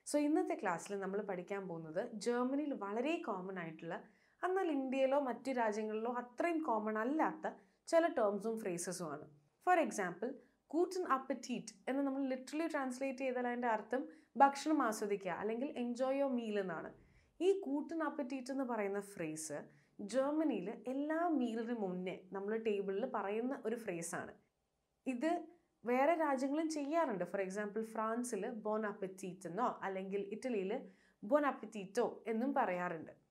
so ഇന്നത്തെ ക്ലാസ്സിൽ നമ്മൾ പഠിക്കാൻ പോകുന്നത് ജർമ്മനിയിൽ വളരെ കോമൺ ആയിട്ടുള്ള എന്നാൽ ഇന്ത്യയിലോ മറ്റു രാജ്യങ്ങളിലോ അത്രയും കോമൺ അല്ലാത്ത ചില ടേംസും ഫ്രേസസും ആണ് ഫോർ എക്സാമ്പിൾ കൂട്ടൻ അപ്പറ്റീറ്റ് എന്ന് നമ്മൾ ലിറ്ററലി ട്രാൻസ്ലേറ്റ് ചെയ്താൽ അതിൻ്റെ അർത്ഥം ഭക്ഷണം ആസ്വദിക്കുക അല്ലെങ്കിൽ എൻജോയ് യുവർ മീൽ എന്നാണ് ഈ കൂട്ടൻ അപ്പറ്റീറ്റ് എന്ന് പറയുന്ന ഫ്രേസ് ജർമ്മനിയിൽ എല്ലാ മീലിന് മുന്നേ നമ്മൾ ടേബിളിൽ പറയുന്ന ഒരു ഫ്രേസാണ് ഇത് വേറെ രാജ്യങ്ങളും ചെയ്യാറുണ്ട് ഫോർ എക്സാമ്പിൾ ഫ്രാൻസിൽ ബോൺ അപ്പറ്റീറ്റ് എന്നോ അല്ലെങ്കിൽ ഇറ്റലിയിൽ ബോൺ അപ്പറ്റീറ്റോ എന്നും പറയാറുണ്ട്